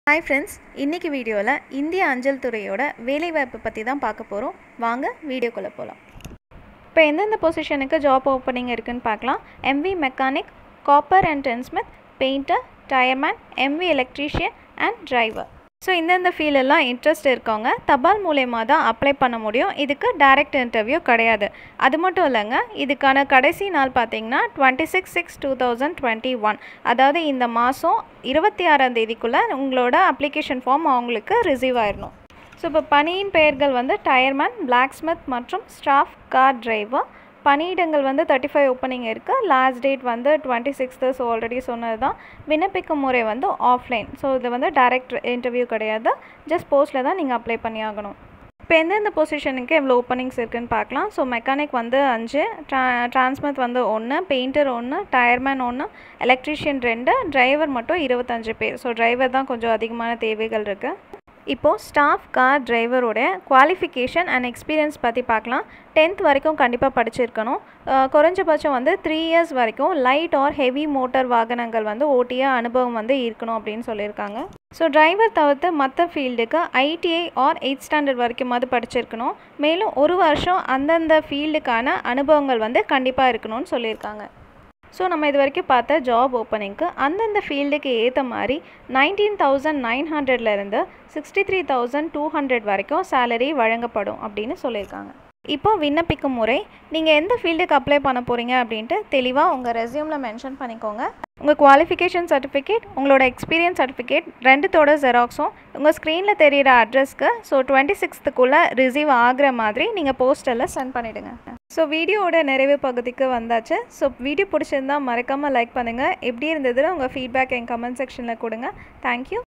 hi friends இன்றைக்கி வீடியோவில் இந்திய அஞ்சல் துறையோட வேலைவாய்ப்பு பற்றி தான் பார்க்க போகிறோம் வாங்க வீடியோக்குள்ளே போகலாம் இப்போ எந்தெந்த பொசிஷனுக்கு ஜாப் ஓப்பனிங் இருக்குன்னு பார்க்கலாம் MV mechanic copper and tinsmith painter tyreman MV electrician and driver so இந்தந்த ஃபீல்டெல்லாம் இன்ட்ரெஸ்ட் இருக்கவங்க தபால் மூலயமா தான் அப்ளை பண்ண முடியும் இதுக்கு டைரக்ட் இன்டர்வியூ கிடையாது அது மட்டும் இல்லைங்க இதுக்கான கடைசி நாள் பார்த்தீங்கன்னா twenty six six two thousand twenty one அதாவது இந்த மாதம் இருபத்தி ஆறாம் தேதிக்குள்ளே உங்களோட அப்ளிகேஷன் ஃபார்ம் அவங்களுக்கு ரிசீவ் ஆயிடணும் ஸோ இப்போ பணியின் பெயர்கள் வந்து டயர்மேன் பிளாக்ஸ்மித் மற்றும் ஸ்டாஃப் கார் டிரைவர் பணியிடங்கள் வந்து தேர்ட்டி ஃபைவ் ஓப்பனிங் இருக்குது லாஸ்ட் டேட் வந்து டுவெண்ட்டி சிக்ஸ்த்து ஸோ ஆல்ரெடி சொன்னது தான் விண்ணப்பிக்கும் முறை வந்து ஆஃப்லைன் ஸோ இது வந்து டைரக்ட் இன்டர்வியூ கிடையாது ஜஸ்ட் போஸ்ட்டில் தான் நீங்கள் அப்ளை பண்ணி ஆகணும் இப்போ எந்தெந்த பொசிஷனுக்கு எவ்வளோ ஓப்பனிங்ஸ் இருக்குதுன்னு பார்க்கலாம் ஸோ மெக்கானிக் வந்து அஞ்சு ட்ரா டிரான்ஸ்மித் வந்து ஒன்று பெயிண்டர் ஒன்று டயர்மேன் ஒன்று எலக்ட்ரீஷியன் ரெண்டு டிரைவர் மட்டும் இருபத்தஞ்சு பேர் ஸோ டிரைவர் தான் கொஞ்சம் அதிகமான தேவைகள் இருக்குது இப்போது ஸ்டாஃப் கார் டிரைவரோட குவாலிஃபிகேஷன் அண்ட் எக்ஸ்பீரியன்ஸ் பற்றி பார்க்கலாம் டென்த் வரைக்கும் கண்டிப்பாக படிச்சிருக்கணும் குறைஞ்சபட்சம் வந்து த்ரீ இயர்ஸ் வரைக்கும் லைட் ஆர் ஹெவி மோட்டார் வாகனங்கள் வந்து ஓட்டிய அனுபவம் வந்து இருக்கணும் அப்படின்னு சொல்லியிருக்காங்க ஸோ டிரைவர் தவிர்த்து மற்ற ஃபீல்டுக்கு ஐடிஐ ஆர் எயிட் ஸ்டாண்டர்ட் வரைக்குமாவது படிச்சிருக்கணும் மேலும் ஒரு வருஷம் அந்தந்த ஃபீல்டுக்கான அனுபவங்கள் வந்து கண்டிப்பாக இருக்கணும்னு சொல்லியிருக்காங்க ஸோ நம்ம இது வரைக்கும் பார்த்த ஜாப் ஓப்பனிங்க்கு அந்தந்த ஃபீல்டுக்கு ஏற்ற மாதிரி நைன்டீன் தௌசண்ட் நைன் ஹண்ட்ரட்லேருந்து sixty three thousand two hundred வரைக்கும் சேலரி வழங்கப்படும் அப்படின்னு சொல்லியிருக்காங்க இப்போ விண்ணப்பிக்கும் முறை நீங்கள் எந்த ஃபீல்டுக்கு அப்ளை பண்ண போகிறீங்க அப்படின்ட்டு தெளிவாக உங்கள் ரெஸ்யூமில் மென்ஷன் பண்ணிக்கோங்க உங்கள் குவாலிஃபிகேஷன் சர்டிஃபிகேட் உங்களோட எக்ஸ்பீரியன்ஸ் சர்டிஃபிகேட் ரெண்டுத்தோட ஜெராக்ஸும் உங்கள் ஸ்க்ரீனில் தெரிகிற அட்ரஸ்க்கு ஸோ டுவெண்ட்டி சிக்ஸ்த்துக்குள்ளே ரிசீவ் ஆகிற மாதிரி நீங்கள் போஸ்டரில் சென்ட் பண்ணிவிடுங்க ஸோ வீடியோவோட நிறைவு பகுதிக்கு வந்தாச்சு ஸோ வீடியோ பிடிச்சிருந்தா மறக்காமல் லைக் பண்ணுங்கள் எப்படி இருந்ததுன்னு உங்கள் ஃபீட்பேக் என் கமெண்ட் செக்ஷனில் கொடுங்க தேங்க்யூ